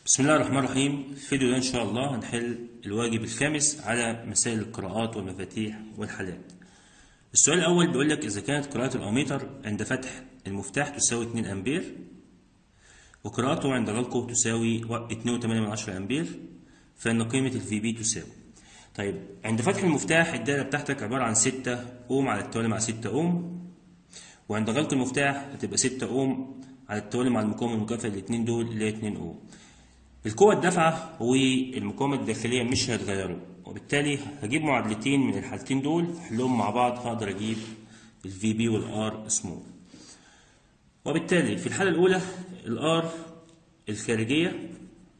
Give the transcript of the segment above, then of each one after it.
بسم الله الرحمن الرحيم في الفيديو ده إن شاء الله هنحل الواجب الخامس على مسائل القراءات والمفاتيح والحالات السؤال الأول بيقول لك إذا كانت قراءة الأميتر عند فتح المفتاح تساوي 2 أمبير وقراءته عند غلقه تساوي 2.8 أمبير فإن قيمة الفي بي تساوي طيب عند فتح المفتاح الدائرة بتاعتك عبارة عن 6 أوم على التوالي مع 6 أوم وعند غلق المفتاح هتبقى 6 أوم على التوالي مع المقاومة المكافئة الاتنين دول اللي هي 2 أوم القوة الدافعة والمقاومة الداخلية مش هيتغيروا وبالتالي هجيب معادلتين من الحالتين دول احلهم مع بعض هقدر اجيب الفي بي والار سمول وبالتالي في الحالة الأولى الار الخارجية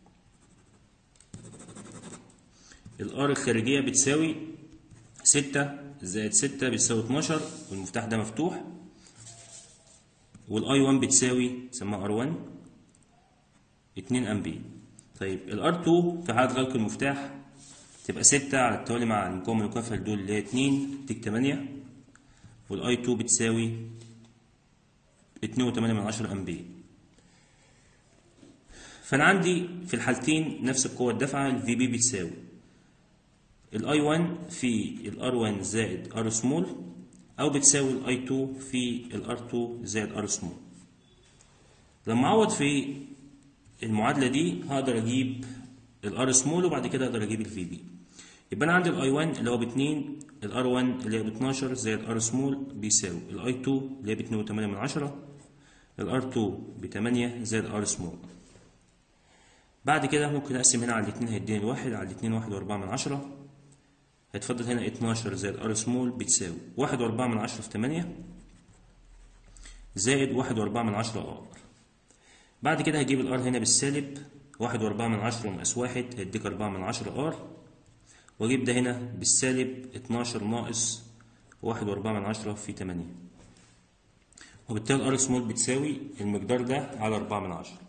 الار الخارجية بتساوي ستة زائد ستة بتساوي اتناشر والمفتاح ده مفتوح والاي 1 بتساوي سماها ار 1 اتنين امبير طيب الار 2 في حالة غلق المفتاح تبقى ستة على التوالي مع المقاومة المكافئة دول اللي هي اتنين تديك تمانية والاي 2 بتساوي اتنين وتمانية من عشرة امبير فانا عندي في الحالتين نفس القوة الدافعة الفي بي بتساوي الاي 1 في الار 1 زائد ار سمول او بتساوي الاي 2 في الار 2 زائد ار سمول لما اعوض في المعادله دي هقدر اجيب الار سمول وبعد كده اقدر اجيب الفي بي يبقى انا عندي الاي 1 اللي هو ب 2 الار 1 اللي هي ب 12 زائد ار سمول بيساوي الاي 2 اللي هي ب 2.8 من 10 الار 2 ب 8 زائد ار سمول بعد كده ممكن اقسم هنا على الاثنين هيديني واحد على الاثنين واحد واربعة من عشرة هيتفضل هنا 12 زائد ار سمول بتساوي واحد واربعة من عشرة في تمانية زائد واحد واربعة من عشرة ار بعد كده هجيب الار هنا بالسالب واحد واربعة من عشرة مقاس واحد هيديك اربعة من عشرة ار واجيب ده هنا بالسالب اتناشر ناقص واحد واربعة من عشرة في تمانية وبالتالي الار سمول بتساوي المقدار ده على اربعة من عشرة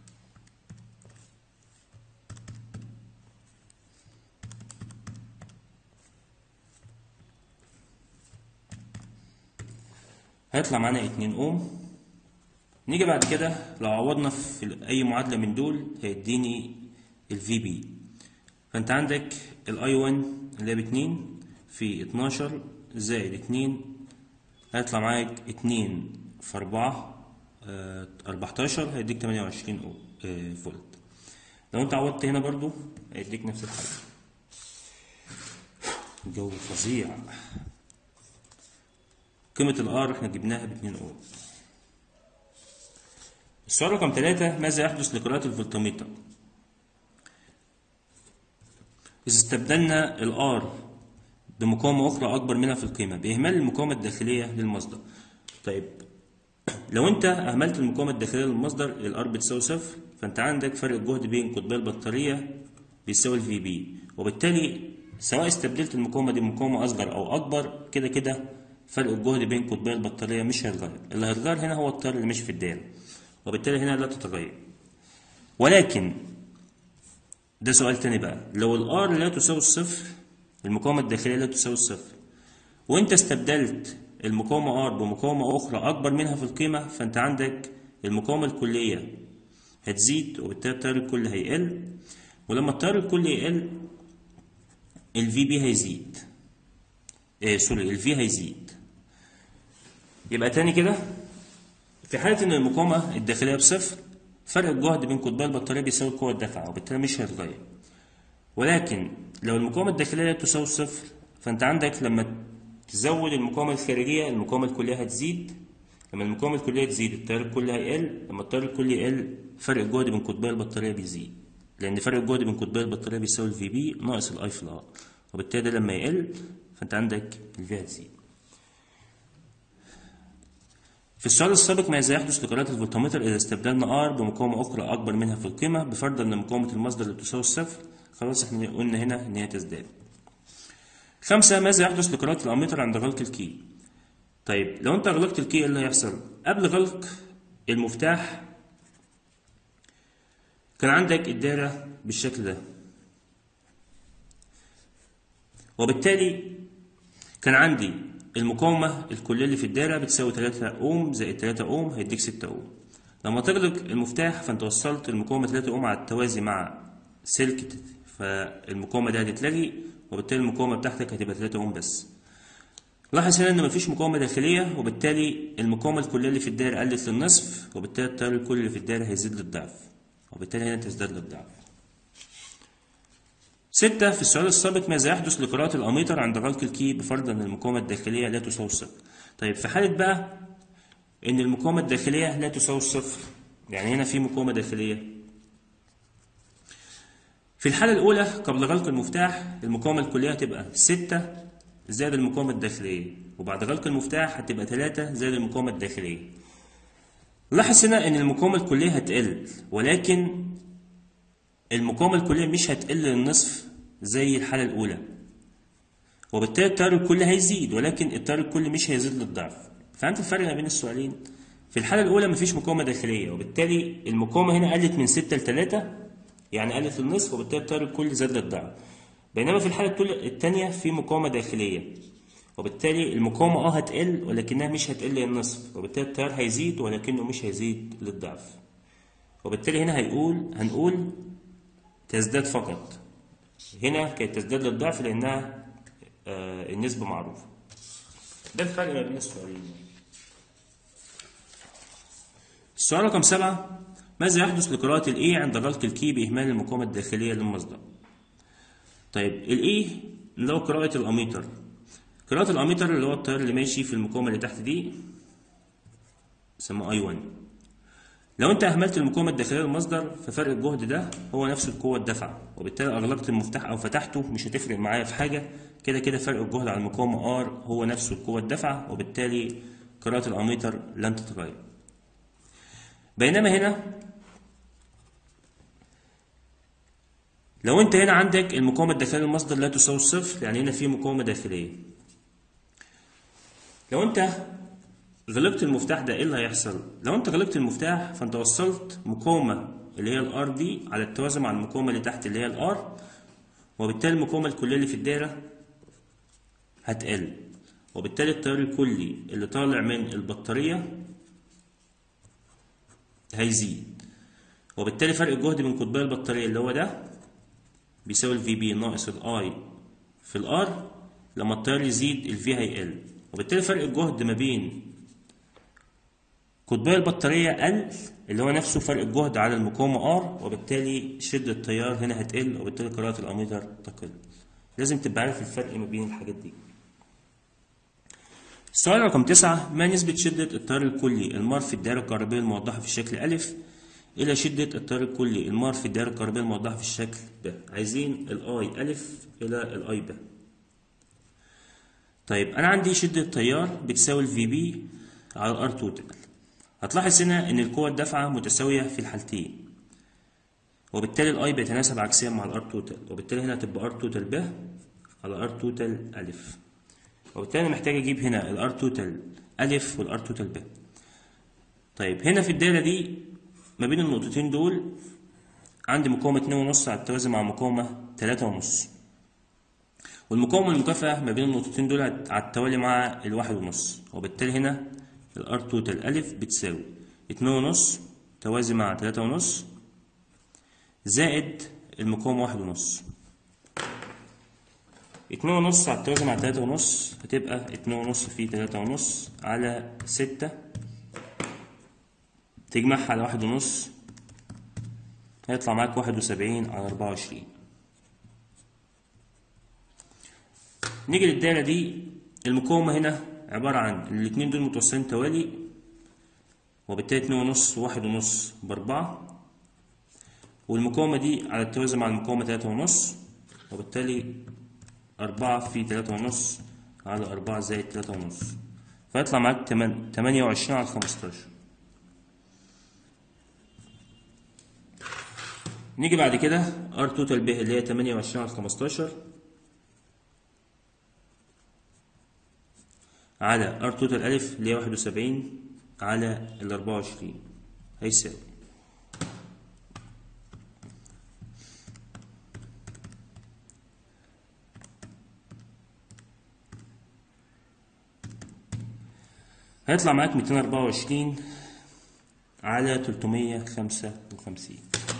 هيطلع معانا اتنين اوم نيجي بعد كده لو عوضنا في اي معادلة من دول هيديني الفي بي فانت عندك الاي 1 اللي هي باتنين في اتناشر زائد اتنين هيطلع معاك اتنين في اربعة اربعتاشر هيديك تمانية وعشرين فولت لو انت عوضت هنا برضو هيديك نفس الحاجة الجو فظيع قيمة الار احنا جبناها ب 2 اوم السؤال رقم 3 ماذا يحدث لقراءة الفولتميتر؟ إذا استبدلنا الار بمقاومة أخرى أكبر منها في القيمة بإهمال المقاومة الداخلية للمصدر. طيب لو أنت أهملت المقاومة الداخلية للمصدر الار بتساوي صفر فأنت عندك فرق الجهد بين قطبي البطارية بيساوي الفي بي وبالتالي سواء استبدلت المقاومة دي بمقاومة أصغر أو أكبر كده كده فرق الجهد بين قطبي البطارية مش هيتغير اللي هيتغير هنا هو التيار اللي ماشي في الدائرة وبالتالي هنا لا تتغير ولكن ده سؤال تاني بقى لو الار لا تساوي الصفر المقاومة الداخلية لا تساوي الصفر وانت استبدلت المقاومة ار بمقاومة أخرى أكبر منها في القيمة فأنت عندك المقاومة الكلية هتزيد وبالتالي التيار الكلي هيقل ولما التيار الكلي يقل الفي بي هيزيد إيه سوري الفي هيزيد يبقى تاني كده في حالة إن المقاومة الداخلية بصفر فرق الجهد بين قطبي البطارية بيساوي القوة الدافعة وبالتالي مش هيتغير ولكن لو المقاومة الداخلية لا تساوي صفر فأنت عندك لما تزود المقاومة الخارجية المقاومة الكلية هتزيد لما المقاومة الكلية تزيد التيار الكلي هيقل لما التيار الكلي يقل فرق الجهد بين قطبي البطارية بيزيد لأن فرق الجهد بين قطبي البطارية بيساوي الفي بي ناقص الأي في الآر وبالتالي لما يقل فأنت عندك الفي هتزيد في السؤال السابق ماذا يحدث لقراءة الفولتمتر إذا استبدلنا R بمقاومة أخرى أكبر منها في القيمة بفرض أن مقاومة المصدر لا تساوي الصفر خلاص احنا قلنا هنا إن هي تزداد. خمسة ماذا يحدث لقراءة الأميتر عند غلق الكي؟ طيب لو أنت غلقت الكي إيه اللي هيحصل؟ قبل غلق المفتاح كان عندك الدايرة بالشكل ده وبالتالي كان عندي المقاومة الكلية اللي في الدايرة بتساوي 3 أوم زائد 3 أوم هيديك 6 أوم لما تغلق المفتاح فانت وصلت المقاومة 3 اوم على التوازي مع سلك فالمقاومة دي هتتلغي وبالتالي المقاومة بتاعتك هتبقى 3 اوم بس لاحظ هنا ان مفيش مقاومة داخلية وبالتالي المقاومة الكلية اللي في الدائرة قلت للنصف وبالتالي التيار الكلي اللي في الدائرة هيزيد للضعف وبالتالي هنا تزداد للضعف ستة في السؤال السابق ماذا يحدث لقراءة الأميتر عند غلق الكي بفرض أن المقاومة الداخلية لا تساوي صفر طيب في حالة بقى إن المقاومة الداخلية لا تساوي صفر يعني هنا في مقاومة داخلية في الحالة الأولى قبل غلق المفتاح المقاومة الكلية هتبقى ستة زائد المقاومة الداخلية وبعد غلق المفتاح هتبقى تلاتة زائد المقاومة الداخلية لاحظ هنا إن المقاومة الكلية هتقل ولكن المقاومة الكلية مش هتقل للنصف زي الحالة الأولى وبالتالي التيار الكلي هيزيد ولكن التيار الكلي مش هيزيد للضعف فهمت الفرق ما بين السؤالين؟ في الحالة الأولى مفيش مقاومة داخلية وبالتالي المقاومة هنا قلت من ستة لتلاتة يعني قلت للنصف وبالتالي التيار الكلي زاد للضعف بينما في الحالة التانية في مقاومة داخلية وبالتالي المقاومة اه هتقل ولكنها مش هتقل للنصف وبالتالي التيار هيزيد ولكنه مش هيزيد للضعف وبالتالي هنا هيقول هنقول تزداد فقط هنا كانت تزداد للضعف لأنها آه النسبة معروفة ده الفرق ما بين السؤالين السؤال رقم سبعة ماذا يحدث لقراءة الإي عند غلق الكي بإهمال المقاومة الداخلية للمصدر؟ طيب الإي اللي هو قراءة الأميتر قراءة الأميتر اللي هو التيار اللي ماشي في المقاومة اللي تحت دي اسمه أي 1 لو أنت أهملت المقاومة الداخلية للمصدر ففرق الجهد ده هو نفس القوة الدفع وبالتالي أغلقت المفتاح أو فتحته مش هتفرق معايا في حاجة كده كده فرق الجهد على المقاومة R هو نفسه القوة الدفع وبالتالي قراءة الأميتر لن تتغير بينما هنا لو انت هنا عندك المقاومة الداخلية للمصدر لا تساوي الصفر يعني هنا في مقاومة داخلية لو انت غلقت المفتاح ده ايه اللي هيحصل؟ لو انت غلقت المفتاح فانت وصلت مقاومة اللي هي الار دي على التوازي مع المقاومة اللي تحت اللي هي الار وبالتالي المقاومة الكلية اللي في الدايرة هتقل وبالتالي التيار الكلي اللي طالع من البطارية هيزيد وبالتالي فرق الجهد بين قطبي البطارية اللي هو ده بيساوي الفي بي ناقص الاي في الار لما التيار يزيد الفي هيقل وبالتالي فرق الجهد ما بين قطبي البطارية قل اللي هو نفسه فرق الجهد على المقاومة ار وبالتالي شدة التيار هنا هتقل وبالتالي قراءة الأميتر تقل لازم تبقى عارف الفرق ما بين الحاجات دي السؤال رقم تسعة ما نسبة شدة التيار الكلي المار في الدائرة الكهربائية الموضحة في الشكل ألف إلى شدة التيار الكلي المار في الدائرة الكهربائية الموضحة في الشكل ب عايزين الآي ألف إلى الآي ب طيب أنا عندي شدة التيار بتساوي الفي بي على الار توتال هتلاحظ هنا إن القوة الدافعة متساوية في الحالتين وبالتالي الآي بيتناسب عكسيا مع الار توتال وبالتالي هنا هتبقى ار توتال ب على ار توتال ألف وبالتالي أنا محتاج أجيب هنا الار توتال ألف والار توتال ب طيب هنا في الدايرة دي ما بين النقطتين دول عندي مقاومة اتنين ونص على التوازي مع مقاومة تلاتة ونص والمقاومة المكافئة ما بين النقطتين دول على التوالي مع الواحد ونص وبالتالي هنا الار توتال ألف بتساوي اتنين ونص توازي مع تلاتة ونص زائد المقاومة واحد ونص اتنين ونص على التوازي مع تلاتة ونص هتبقى اتنين ونص في تلاتة ونص على ستة تجمعها على واحد ونص هيطلع معاك واحد وسبعين على أربعة وعشرين نيجي للدايرة دي المقاومة هنا عبارة عن الاتنين دول متوصلين توالي وبالتالي اتنين ونص وواحد ونص بأربعة والمقاومة دي على التوازي مع المقاومة تلاتة ونص وبالتالي أربعة في تلاتة ونص على أربعة زائد تلاتة ونص فيطلع معاك تمن تمانية وعشرين على خمستاشر نيجي بعد كده ار توتال ب اللي هي 28 على 15 على ار توتال الف اللي هي 71 على ال 24 هيساوي هيطلع معاك 224 على على 355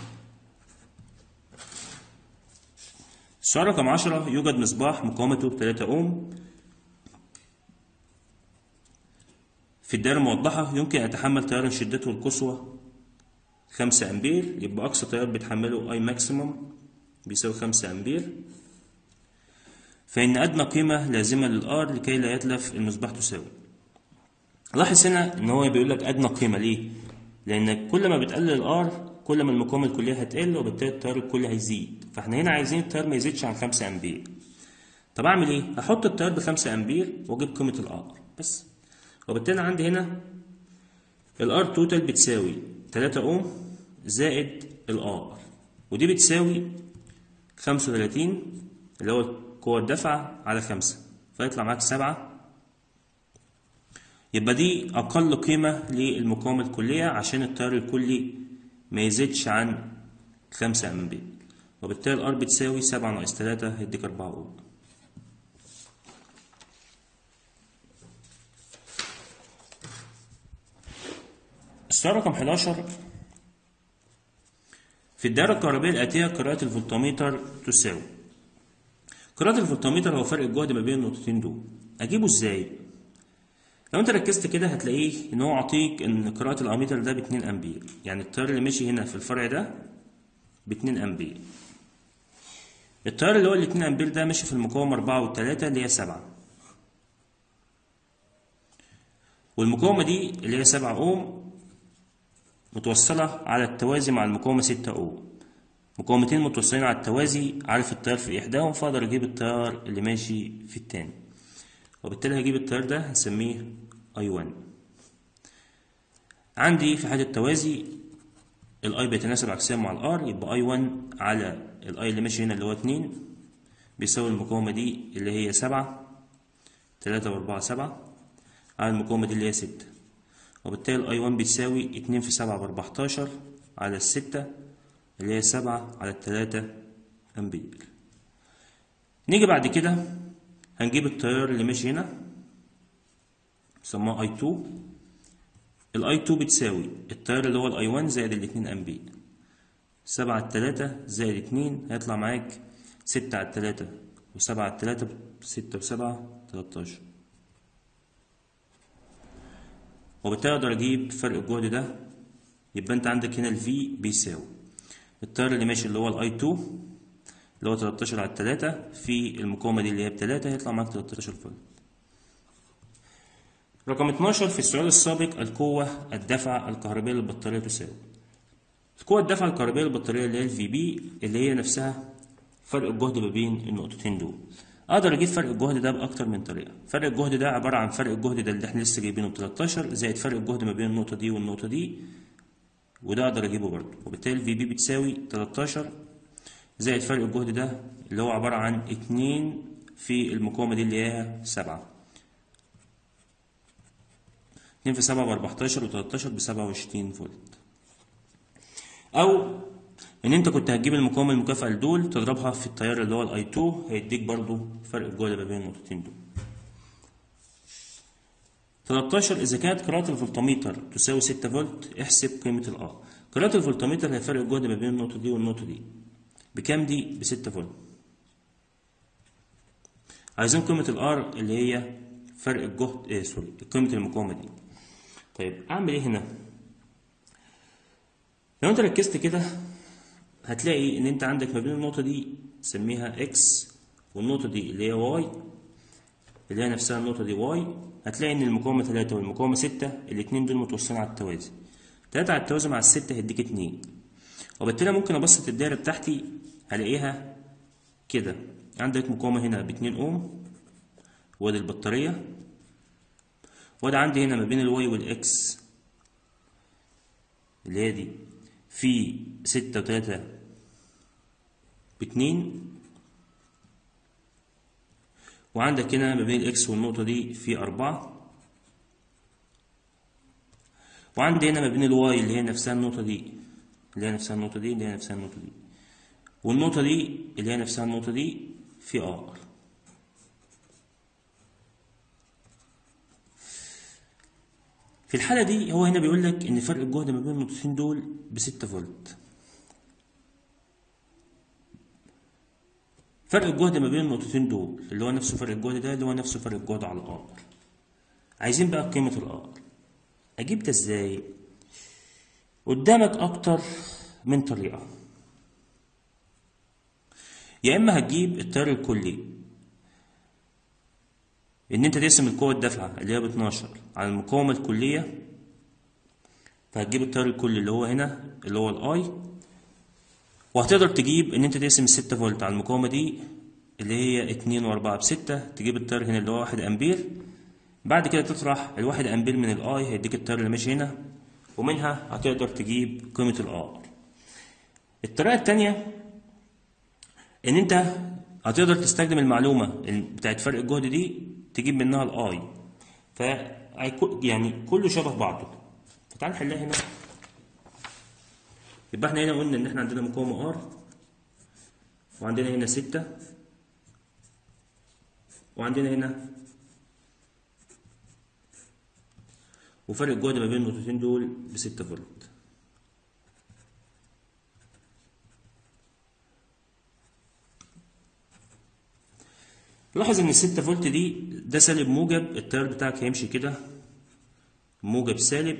السؤال رقم 10 يوجد مصباح مقاومته 3 أوم في الدائرة الموضحة يمكن أن يتحمل تيار شدته القصوى 5 أمبير يبقى أقصى تيار بيتحمله أي ماكسيموم بيساوي 5 أمبير فإن أدنى قيمة لازمة للآر لكي لا يتلف المصباح تساوي لاحظ هنا إن هو بيقول لك أدنى قيمة ليه؟ لأن كل ما بتقلل الآر كل ما المقاومة الكلية هتقل وبالتالي التيار الكلي هيزيد فاحنا هنا عايزين التيار ما يزيدش عن 5 أمبير طب أعمل إيه؟ هحط التيار ب 5 أمبير وأجيب قيمة الآر بس وبالتالي عندي هنا الآر توتال بتساوي 3 أوم زائد الآر ودي بتساوي 35 اللي هو قوة الدفع على 5 فيطلع معاك 7 يبقى دي أقل قيمة للمقاومة الكلية عشان التيار الكلي ما يزيدش عن 5 أمبير وبالتالي الآر بتساوي 7 ناقص 3 هيديك 4 أوم السؤال رقم 11 في الدائرة الكهربائية الآتية قراءة الفولتميتر تساوي قراءة الفولتميتر هو فرق الجهد ما بين النقطتين دول أجيبه إزاي؟ لو أنت ركزت كده هتلاقيه إن هو عطيك إن قراءة الأميتر ده ب 2 أمبير يعني التيار اللي ماشي هنا في الفرع ده ب 2 أمبير التيار اللي هو ال 2 أمبير ده ماشي في المقاومة 4 و3 اللي هي 7 والمقاومة دي اللي هي 7 أوم متوصلة على التوازي مع المقاومة 6 أوم مقاومتين متوصلين على التوازي عارف التيار في إحداهم فأقدر أجيب التيار اللي ماشي في التاني وبالتالي هجيب التيار ده هنسميه I1 عندي في حالة التوازي الاي بيتناسب عكسيا مع الار يبقى I1 على الاي اللي ماشي هنا اللي هو 2 بيساوي المقاومة دي اللي هي 7 3 و4 7 على المقاومة دي اللي هي 6 وبالتالي الاي 1 بتساوي 2 في 7 ب 14 على الستة اللي هي 7 على التلاتة أمبير نيجي بعد كده هنجيب التيار اللي ماشي هنا نسموه اي 2 الاي 2 بتساوي التيار اللي هو الاي 1 زائد الاتنين أمبير 7 على التلاتة زائد 2 هيطلع معاك 6 على التلاتة و7 على التلاتة ستة وسبعة 13 وبالتالي اقدر اجيب فرق الجهد ده يبقى انت عندك هنا الفي بيساوي التيار اللي ماشي اللي هو الاي 2 اللي هو 13 على 3 في المقاومة دي اللي هي ب 3 هيطلع معاك 13 فولت رقم 12 في السؤال السابق القوة الدفع الكهربائية للبطارية تساوي القوة الدفع الكهربائية للبطارية اللي هي الفي بي اللي هي نفسها فرق الجهد ما بين النقطتين دول اقدر اجيب فرق الجهد ده باكتر من طريقه فرق الجهد ده عباره عن فرق الجهد ده اللي احنا لسه جايبينه ب 13 زائد فرق الجهد ما بين النقطه دي والنقطه دي وده اقدر اجيبه برضه وبالتالي الفي بي بتساوي 13 زائد فرق الجهد ده اللي هو عباره عن 2 في المقاومه دي اللي هي 7 2 في 7 ب 14 و13 ب 27 فولت او ان انت كنت هتجيب المقاومه المكافئه لدول تضربها في التيار اللي هو الاي 2 هيديك برضو فرق الجهد ما بين النقطتين دول 13 اذا كانت قراءه الفولتميتر تساوي 6 فولت احسب قيمه الار قراءه الفولتميتر هي فرق الجهد ما بين النقطه دي والنقطه دي بكام دي ب 6 فولت عايزين قيمه الار اللي هي فرق الجهد ايه سوري قيمه المقاومه دي طيب اعمل ايه هنا لو انت ركزت كده هتلاقي ان انت عندك ما بين النقطة دي تسميها اكس والنقطة دي اللي هي واي اللي هي نفسها النقطة دي واي هتلاقي ان المقاومة تلاتة والمقاومة ستة الاتنين دول متوصلين على التوازي تلاتة على التوازي مع الستة هيديك اتنين وبالتالي ممكن ابسط الدايرة بتاعتي هلاقيها كده عندك مقاومة هنا باتنين اوم وادي البطارية وادي عندي هنا ما بين الواي والاكس اللي هي دي في ستة وتلاتة باتنين وعندك هنا ما بين الاكس والنقطة دي في أربعة وعندي هنا ما بين الواي اللي هي نفسها النقطة دي اللي هي نفسها النقطة دي اللي هي نفسها النقطة دي والنقطة دي اللي هي نفسها النقطة دي في ار في الحالة دي هو هنا بيقول لك إن فرق الجهد ما بين النقطتين دول بستة فولت فرق الجهد ما بين النقطتين دول اللي هو نفسه فرق الجهد ده اللي هو نفسه فرق الجهد على الآر عايزين بقى قيمة الآر أجيب ده إزاي؟ قدامك أكتر من طريقة يا إما هتجيب التيار الكلي إن أنت تقسم القوة الدافعة اللي هي ب 12 على المقاومة الكلية فهتجيب التيار الكلي اللي هو هنا اللي هو الأي وهتقدر تجيب إن أنت تقسم الستة فولت على المقاومة دي اللي هي اتنين وأربعة بستة تجيب التيار هنا اللي هو واحد أمبير بعد كده تطرح الواحد أمبير من الأي هيديك التيار اللي ماشي هنا ومنها هتقدر تجيب قيمة الآر الطريقة التانية إن أنت هتقدر تستخدم المعلومة بتاعت فرق الجهد دي تجيب منها الآي ف يعني كله شبه بعضه فتعال نحلها هنا يبقى احنا هنا قلنا إن احنا عندنا مقاومة ار وعندنا هنا ستة وعندنا هنا وفرق الجهد ما بين النقطتين دول بستة فولت لاحظ ان الستة فولت دي ده سالب موجب التيار بتاعك هيمشي كده موجب سالب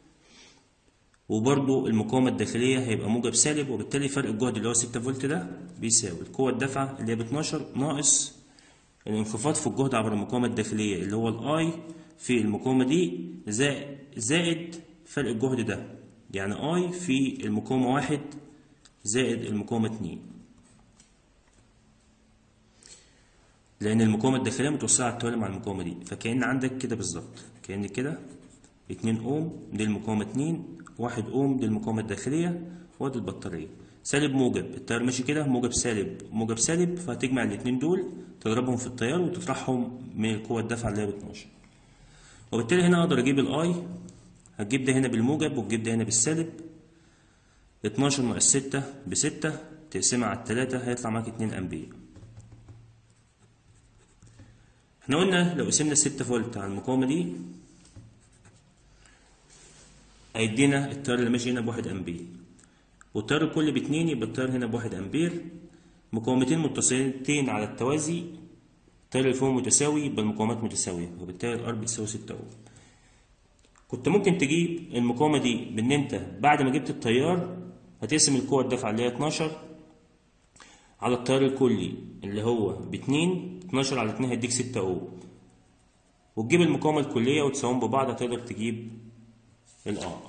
وبرضو المقاومة الداخلية هيبقى موجب سالب وبالتالي فرق الجهد اللي هو 6 فولت ده بيساوي القوة الدافعة اللي هي ب 12 ناقص الانخفاض في الجهد عبر المقاومة الداخلية اللي هو الاي في المقاومة دي زائد, زائد فرق الجهد ده يعني اي في المقاومة واحد زائد المقاومة اتنين لأن المقاومة الداخلية متوسعة على التوالي مع المقاومة دي فكأن عندك كده بالظبط كأن كده اتنين أوم دي المقاومة اتنين واحد أوم دي المقاومة الداخلية وادي البطارية سالب موجب التيار ماشي كده موجب سالب موجب سالب فهتجمع الاتنين دول تضربهم في التيار وتطرحهم من القوة الدافعة اللي هي ب 12 وبالتالي هنا اقدر اجيب الاي هتجيب ده هنا بالموجب وتجيب ده هنا بالسالب 12 ناقص 6 ب 6 تقسمها على 3 هيطلع معاك 2 امبير احنا قلنا لو قسمنا 6 فولت على المقاومة دي هيدينا التيار اللي ماشي هنا بواحد امبير والتيار الكلي باتنين يبقى التيار هنا بواحد امبير مقاومتين متصلتين على التوازي التيار اللي فوق متساوي يبقى المقاومات متساوية وبالتالي الار بتساوي 6 اوم كنت ممكن تجيب المقاومة دي بان انت بعد ما جبت التيار هتقسم القوة الدافعة اللي هي 12 على التيار الكلي اللي هو باتنين 12 على 2 هيديك 6 اوم وتجيب المقاومة الكلية وتساويهم ببعض هتقدر تجيب الار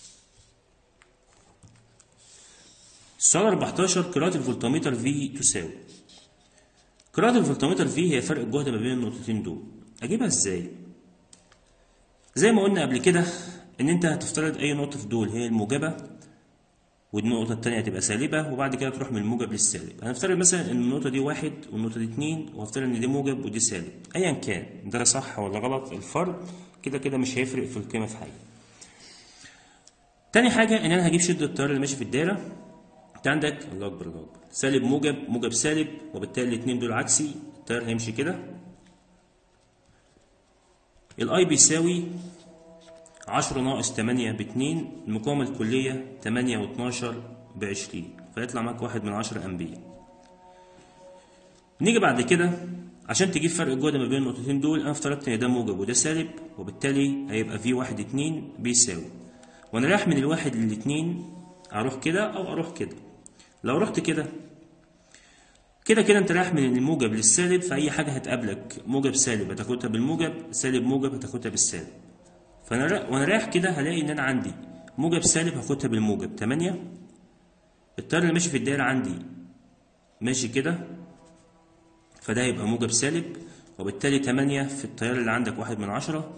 السؤال 14 قراءة الفولتمتر في تساوي قراءة الفولتمتر في هي فرق الجهد ما بين النقطتين دول أجيبها إزاي؟ زي ما قلنا قبل كده إن أنت هتفترض أي نقطة في دول هي الموجبة والنقطة التانية هتبقى سالبة وبعد كده تروح من الموجب للسالب هنفترض مثلا إن النقطة دي واحد والنقطة دي اتنين وهفترض إن دي موجب ودي سالب أيا كان ده صح ولا غلط الفرق كده كده مش هيفرق في القيمة في حاجة تاني حاجة إن أنا هجيب شدة التيار اللي ماشي في الدايرة انت عندك الله اكبر الله اكبر سالب موجب موجب سالب وبالتالي الاثنين دول عكسي التيار هيمشي كده الاي بيساوي 10 ناقص 8 ب 2 المقاومة الكلية 8 و12 ب 20 فيطلع معاك واحد من 10 امبير نيجي بعد كده عشان تجيب فرق الجهد ما بين النقطتين دول انا افترضت ان ده موجب وده سالب وبالتالي هيبقى في واحد اتنين بيساوي وانا رايح من الواحد للاتنين اروح كده او اروح كده لو رحت كده كده كده انت رايح من الموجب للسالب فاي حاجه هتقابلك موجب سالب هتاخدها بالموجب سالب موجب هتاخدها بالسالب فانا را... وانا رايح كده هلاقي ان انا عندي موجب سالب هاخدها بالموجب 8 التيار اللي ماشي في الدايره عندي ماشي كده فده هيبقى موجب سالب وبالتالي 8 في التيار اللي عندك واحد من عشرة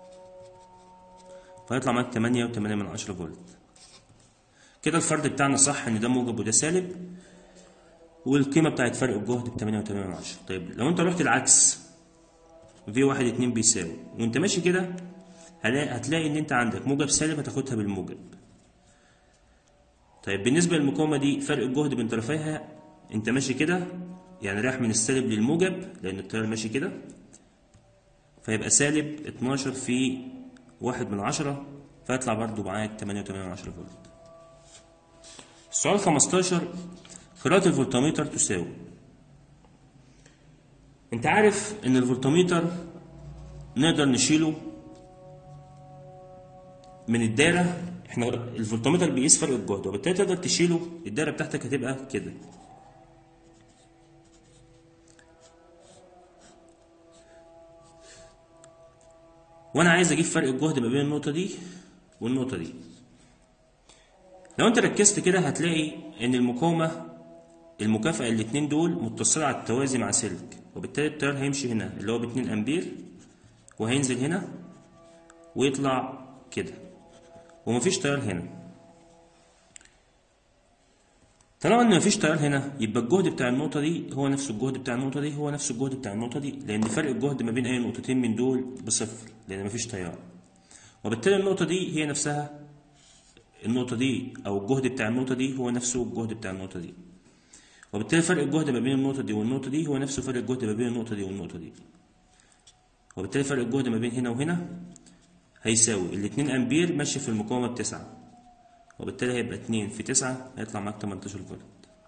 فيطلع معاك 8 و8 من عشرة فولت كده الفرد بتاعنا صح ان ده موجب وده سالب والقيمة بتاعت فرق الجهد ب 8 و8 من عشرة طيب لو انت رحت العكس في واحد اتنين بيساوي وانت ماشي كده هتلاقي ان انت عندك موجب سالب هتاخدها بالموجب طيب بالنسبة للمقاومة دي فرق الجهد بين طرفيها انت ماشي كده يعني رايح من السالب للموجب لان التيار ماشي كده فيبقى سالب 12 في واحد من عشرة فيطلع برضو معاك تمانية وتمانية من عشرة فولت السؤال خمستاشر قراءة الفولتميتر تساوي انت عارف ان الفولتميتر نقدر نشيله من الدايرة احنا الفولتميتر بيقيس فرق الجهد وبالتالي تقدر تشيله الدايرة بتاعتك هتبقى كده وانا عايز اجيب فرق الجهد ما بين النقطة دي والنقطة دي لو انت ركزت كده هتلاقي ان المقاومة المكافأة الاتنين دول متصلة على التوازي مع سلك وبالتالي التيار هيمشي هنا اللي هو باتنين امبير وهينزل هنا ويطلع كده ومفيش تيار هنا طالما ان مفيش تيار هنا يبقى الجهد بتاع النقطة دي هو نفس الجهد بتاع النقطة دي هو نفس الجهد بتاع النقطة دي لأن فرق الجهد ما بين أي نقطتين من دول بصفر لأن مفيش تيار وبالتالي النقطة دي هي نفسها النقطة دي أو الجهد بتاع النقطة دي هو نفسه الجهد بتاع النقطة دي وبالتالي فرق الجهد ما بين النقطة دي والنقطة دي هو نفسه فرق الجهد ما بين النقطة دي والنقطة دي وبالتالي فرق الجهد ما بين هنا وهنا هيساوي الاتنين أمبير ماشي في المقاومة بتسعة وبالتالي هيبقى اتنين في تسعة هيطلع معاك 18 فولت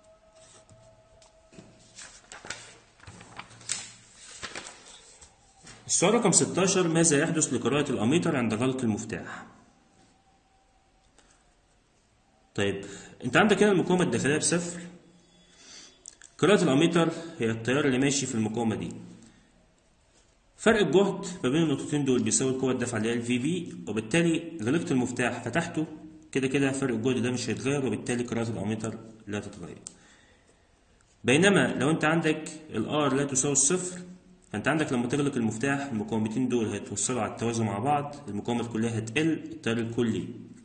السؤال رقم 16 ماذا يحدث لقراءة الأميتر عند غلق المفتاح؟ طيب أنت عندك هنا المقاومة الداخلية بصفر قراءة الأميتر هي التيار اللي ماشي في المقاومة دي فرق الجهد ما بين النقطتين دول بيساوي القوة الدافعة اللي هي الفي بي وبالتالي غلقت المفتاح فتحته كده كده فرق الجهد ده مش هيتغير وبالتالي قراءة الأميتر لا تتغير بينما لو أنت عندك الآر لا تساوي الصفر فأنت عندك لما تغلق المفتاح المقاومتين دول هيتوصلوا على التوازي مع بعض المقاومة الكلية هتقل التيار الكلي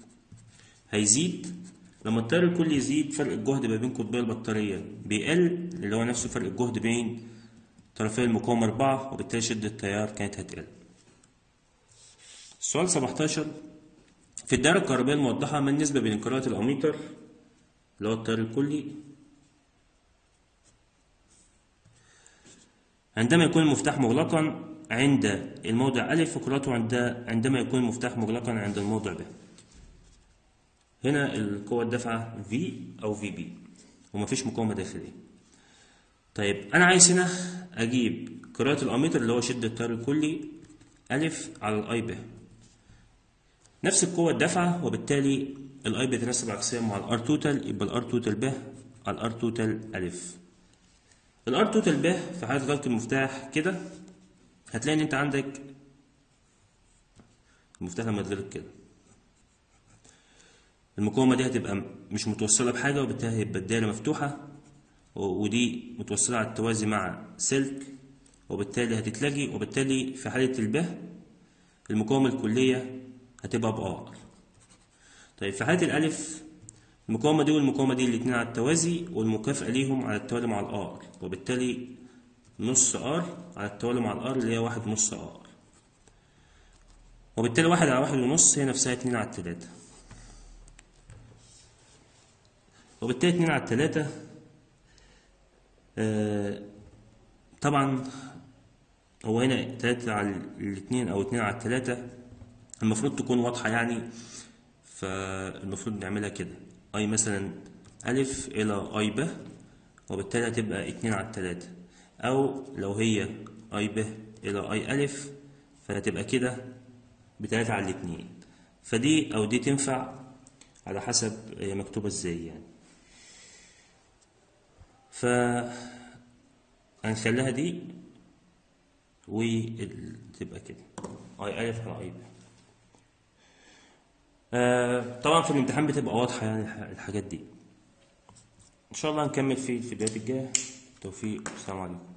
هيزيد لما التيار الكلي يزيد فرق الجهد ما بين قطبي البطارية بيقل اللي هو نفسه فرق الجهد بين طرفي المقاومة أربعة وبالتالي شدة التيار كانت هتقل السؤال 17 في الدائرة الكهربائية الموضحة ما النسبة بين قراءة الأميتر اللي هو التيار الكلي عندما يكون المفتاح مغلقا عند الموضع ألف وقراءته عند عندما يكون المفتاح مغلقا عند الموضع ب هنا القوة الدافعة V أو VB ومفيش مقاومة داخلية طيب أنا عايز هنا أجيب قراءة الأميتر اللي هو شدة التيار الكلي ألف على الأي ب نفس القوة الدافعة وبالتالي الاي بيتناسب عكسيا مع الار توتال يبقى الار توتال ب على الار توتال الف الار توتال ب في حالة غلق المفتاح كده هتلاقي ان انت عندك المفتاح لما يتغلق كده المقاومة دي هتبقى مش متوصلة بحاجة وبالتالي هيبقى الدايرة مفتوحة ودي متوصلة على التوازي مع سلك وبالتالي هتتلغي وبالتالي في حالة الب المقاومة الكلية هتبقى بآر طيب في حالة الألف المقاومة دي والمقاومة دي الاتنين على التوازي والمكافأة ليهم على التوالي مع الآر وبالتالي نص آر على التوالي مع الآر اللي هي واحد نص آر وبالتالي واحد على واحد ونص هي نفسها اتنين على التلاتة وبالتالي اتنين على التلاتة آه طبعا هو هنا تلاتة على الاتنين أو اتنين على التلاتة المفروض تكون واضحة يعني فالمفروض نعملها كده اي مثلا ألف إلى أي ب وبالتالي هتبقى اتنين على التلاتة أو لو هي أي ب إلى أي ألف فهتبقى كده بتلاتة على الاتنين فدي أو دي تنفع على حسب هي مكتوبة ازاي يعني ف هنخليها دي وتبقى كده أي ألف على أي ب آه طبعا في الامتحان بتبقى واضحة يعني الحاجات دي إن شاء الله هنكمل في الفيديوهات الجاية توفيق السلام عليكم